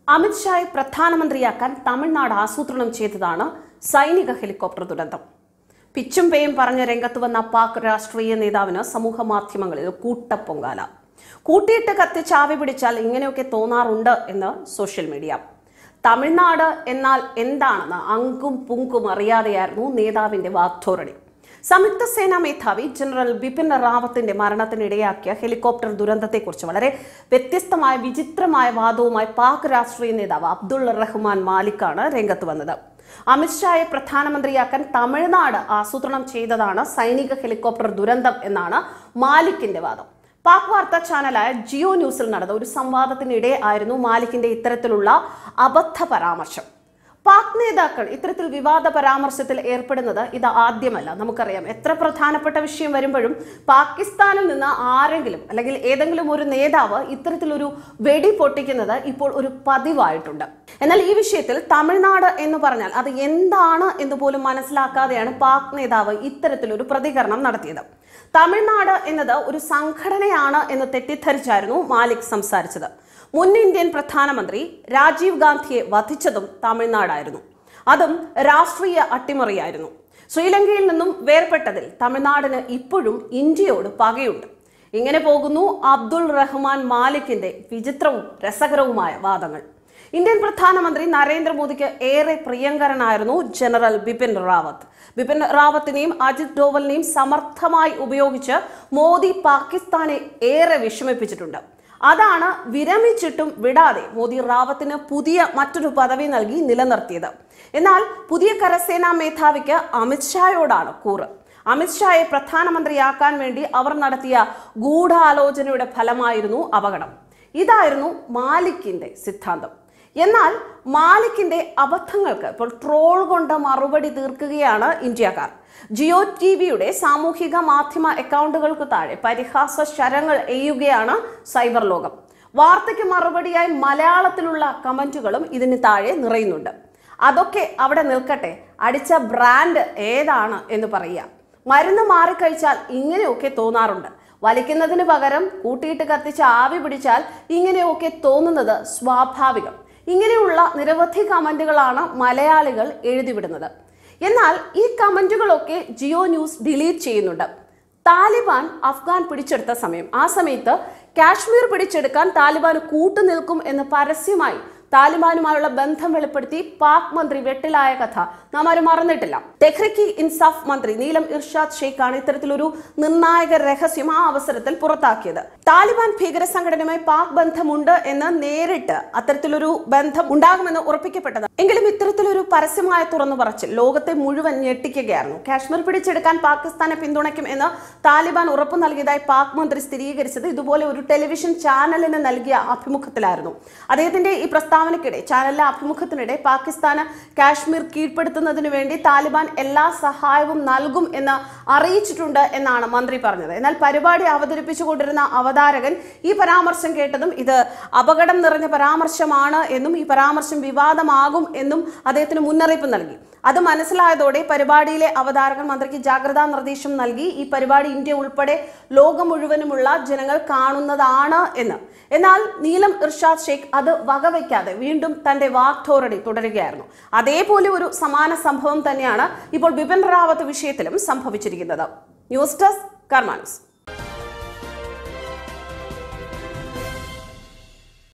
അമിത്ഷായെ പ്രധാനമന്ത്രിയാക്കാൻ തമിഴ്നാട് ആസൂത്രണം ചെയ്തതാണ് സൈനിക ഹെലികോപ്റ്റർ ദുരന്തം പിച്ചും പേയും പറഞ്ഞ രംഗത്ത് വന്ന പാക് രാഷ്ട്രീയ നേതാവിന് സമൂഹ മാധ്യമങ്ങളിൽ കൂട്ടപ്പൊങ്കാല കൂട്ടിയിട്ട് കത്തിച്ച് ആവി പിടിച്ചാൽ ഇങ്ങനെയൊക്കെ തോന്നാറുണ്ട് എന്ന് സോഷ്യൽ മീഡിയ തമിഴ്നാട് എന്നാൽ എന്താണെന്ന് അങ്കും പുങ്കും അറിയാതെയായിരുന്നു നേതാവിന്റെ വാഗ്ധോരണി സംയുക്ത സേനാ മേധാവി ജനറൽ ബിപിൻ റാവത്തിന്റെ മരണത്തിനിടയാക്കിയ ഹെലികോപ്റ്റർ ദുരന്തത്തെക്കുറിച്ച് വളരെ വ്യത്യസ്തമായ വിചിത്രമായ വാദവുമായി പാക് രാഷ്ട്രീയ നേതാവ് അബ്ദുൾ റഹ്മാൻ മാലിക്കാണ് രംഗത്ത് വന്നത് അമിത്ഷായെ പ്രധാനമന്ത്രിയാക്കാൻ തമിഴ്നാട് ആസൂത്രണം ചെയ്തതാണ് സൈനിക ഹെലികോപ്റ്റർ ദുരന്തം എന്നാണ് മാലിക്കിന്റെ വാദം പാക് വാർത്താ ചാനലായ ജിയോ ന്യൂസിൽ നടന്ന ഒരു സംവാദത്തിനിടെ ആയിരുന്നു മാലിക്കിന്റെ ഇത്തരത്തിലുള്ള അബദ്ധ പരാമർശം പാക് നേതാക്കൾ ഇത്തരത്തിൽ വിവാദ പരാമർശത്തിൽ ഏർപ്പെടുന്നത് ഇത് ആദ്യമല്ല നമുക്കറിയാം എത്ര പ്രധാനപ്പെട്ട വിഷയം വരുമ്പോഴും പാകിസ്ഥാനിൽ നിന്ന് ആരെങ്കിലും അല്ലെങ്കിൽ ഏതെങ്കിലും ഒരു നേതാവ് ഇത്തരത്തിലൊരു വെടി പൊട്ടിക്കുന്നത് ഇപ്പോൾ ഒരു പതിവായിട്ടുണ്ട് എന്നാൽ ഈ വിഷയത്തിൽ തമിഴ്നാട് എന്ന് പറഞ്ഞാൽ അത് എന്താണ് എന്ന് പോലും മനസ്സിലാക്കാതെയാണ് പാക് നേതാവ് ഇത്തരത്തിലൊരു പ്രതികരണം നടത്തിയത് തമിഴ്നാട് എന്നത് ഒരു സംഘടനയാണ് എന്ന് തെറ്റിദ്ധരിച്ചായിരുന്നു മാലിക് സംസാരിച്ചത് മുൻ ഇന്ത്യൻ പ്രധാനമന്ത്രി രാജീവ് ഗാന്ധിയെ വധിച്ചതും തമിഴ്നാടായിരുന്നു അതും രാഷ്ട്രീയ അട്ടിമറിയായിരുന്നു ശ്രീലങ്കയിൽ നിന്നും വേർപെട്ടതിൽ തമിഴ്നാടിന് ഇപ്പോഴും ഇന്ത്യയോട് പകയുണ്ട് ഇങ്ങനെ പോകുന്നു അബ്ദുൾ റഹ്മാൻ മാലിക്കിന്റെ വിചിത്രവും രസകരവുമായ വാദങ്ങൾ ഇന്ത്യൻ പ്രധാനമന്ത്രി നരേന്ദ്രമോദിക്ക് ഏറെ പ്രിയങ്കരനായിരുന്നു ജനറൽ ബിപിൻ റാവത്ത് ബിപിൻ റാവത്തിനെയും അജിത് ഡോവലിനെയും സമർത്ഥമായി ഉപയോഗിച്ച് മോദി പാകിസ്ഥാനെ ഏറെ വിഷമിപ്പിച്ചിട്ടുണ്ട് അതാണ് വിരമിച്ചിട്ടും വിടാതെ മോദി റാവത്തിന് പുതിയ മറ്റൊരു പദവി നൽകി നിലനിർത്തിയത് എന്നാൽ പുതിയ കരസേനാ മേധാവിക്ക് അമിത്ഷായോടാണ് കൂറ് അമിത്ഷായെ പ്രധാനമന്ത്രിയാക്കാൻ വേണ്ടി അവർ നടത്തിയ ഗൂഢാലോചനയുടെ ഫലമായിരുന്നു അപകടം ഇതായിരുന്നു മാലിക്കിന്റെ സിദ്ധാന്തം എന്നാൽ മാലിക്കിന്റെ അബദ്ധങ്ങൾക്ക് ഇപ്പോൾ ട്രോൾ കൊണ്ട് മറുപടി തീർക്കുകയാണ് ഇന്ത്യക്കാർ ജിയോ ടി വിയുടെ സാമൂഹിക മാധ്യമ അക്കൗണ്ടുകൾക്ക് താഴെ പരിഹാസ ശരങ്ങൾ എയ്യുകയാണ് സൈബർ ലോകം വാർത്തയ്ക്ക് മറുപടിയായി മലയാളത്തിലുള്ള കമന്റുകളും ഇതിന് താഴെ നിറയുന്നുണ്ട് അതൊക്കെ അവിടെ നിൽക്കട്ടെ അടിച്ച ബ്രാൻഡ് ഏതാണ് എന്ന് പറയുക മരുന്ന് മാറിക്കഴിച്ചാൽ ഇങ്ങനെയൊക്കെ തോന്നാറുണ്ട് വലിക്കുന്നതിന് പകരം കൂട്ടിയിട്ട് കത്തിച്ച് ആവി പിടിച്ചാൽ ഇങ്ങനെയൊക്കെ തോന്നുന്നത് സ്വാഭാവികം ഇങ്ങനെയുള്ള നിരവധി കമന്റുകളാണ് മലയാളികൾ എഴുതിവിടുന്നത് എന്നാൽ ഈ കമന്റുകളൊക്കെ ജിയോ ന്യൂസ് ഡിലീറ്റ് ചെയ്യുന്നുണ്ട് താലിബാൻ അഫ്ഗാൻ പിടിച്ചെടുത്ത സമയം ആ സമയത്ത് കാശ്മീർ പിടിച്ചെടുക്കാൻ താലിബാൻ കൂട്ടുനിൽക്കും എന്ന് പരസ്യമായി താലിബാനുമായുള്ള ബന്ധം വെളിപ്പെടുത്തി പാക് മന്ത്രി വെട്ടിലായ കഥ നാം ആരും മറന്നിട്ടില്ല തെഹ്രിക്കി ഇൻസാഫ് മന്ത്രി നീലം ഇർഷാദ് ഷെയ്ഖാണ് ഇത്തരത്തിലൊരു നിർണായക രഹസ്യം ആ അവസരത്തിൽ പുറത്താക്കിയത് താലിബാൻ ഭീകര സംഘടനയുമായി പാക് ബന്ധമുണ്ട് എന്ന് നേരിട്ട് അത്തരത്തിലൊരു ബന്ധം ഉണ്ടാകുമെന്ന് ഉറപ്പിക്കപ്പെട്ടത് എങ്കിലും ഇത്തരത്തിലൊരു പരസ്യമായ തുറന്നു പറച്ചിൽ ലോകത്തെ മുഴുവൻ ഞെട്ടിക്കുകയായിരുന്നു കാശ്മീർ പിടിച്ചെടുക്കാൻ പാകിസ്ഥാനെ പിന്തുണയ്ക്കും എന്ന് താലിബാൻ ഉറപ്പു നൽകിയതായി പാക് മന്ത്രി സ്ഥിരീകരിച്ചത് ഇതുപോലെ ഒരു ടെലിവിഷൻ ചാനലിന് നൽകിയ അഭിമുഖത്തിലായിരുന്നു അദ്ദേഹത്തിന്റെ ഈ പ്രസ്താവനയ്ക്കിടെ ചാനലിലെ അഭിമുഖത്തിനിടെ പാകിസ്ഥാന് കാശ്മീർ കീഴ്പ്പെടുത്തുന്നതിന് വേണ്ടി താലിബാൻ എല്ലാ സഹായവും നൽകും എന്ന് അറിയിച്ചിട്ടുണ്ട് എന്നാണ് മന്ത്രി പറഞ്ഞത് എന്നാൽ പരിപാടി അവതരിപ്പിച്ചുകൊണ്ടിരുന്ന അവതാരകൻ ഈ പരാമർശം കേട്ടതും ഇത് അപകടം നിറഞ്ഞ പരാമർശമാണ് എന്നും ഈ പരാമർശം വിവാദമാകും എന്നും അദ്ദേഹത്തിന് മുന്നറിയിപ്പ് നൽകി അത് മനസ്സിലായതോടെ പരിപാടിയിലെ അവതാരകൻ മന്ത്രിക്ക് ജാഗ്രതാ നിർദ്ദേശം നൽകി ഈ പരിപാടി ഇന്ത്യ ഉൾപ്പെടെ ലോകം മുഴുവനുമുള്ള ജനങ്ങൾ കാണുന്നതാണ് എന്ന് എന്നാൽ നീലം ഇർഷാദ് ഷെയ്ഖ് അത് വകവയ്ക്കാതെ വീണ്ടും തന്റെ വാക്ധോരണി തുടരുകയായിരുന്നു അതേപോലെ ഒരു സമാന സംഭവം തന്നെയാണ് ഇപ്പോൾ ബിപിൻ റാവത്ത് വിഷയത്തിലും സംഭവിച്ചിരിക്കുന്നത് ന്യൂസ് ഡെസ്ക് കർമാൻസ്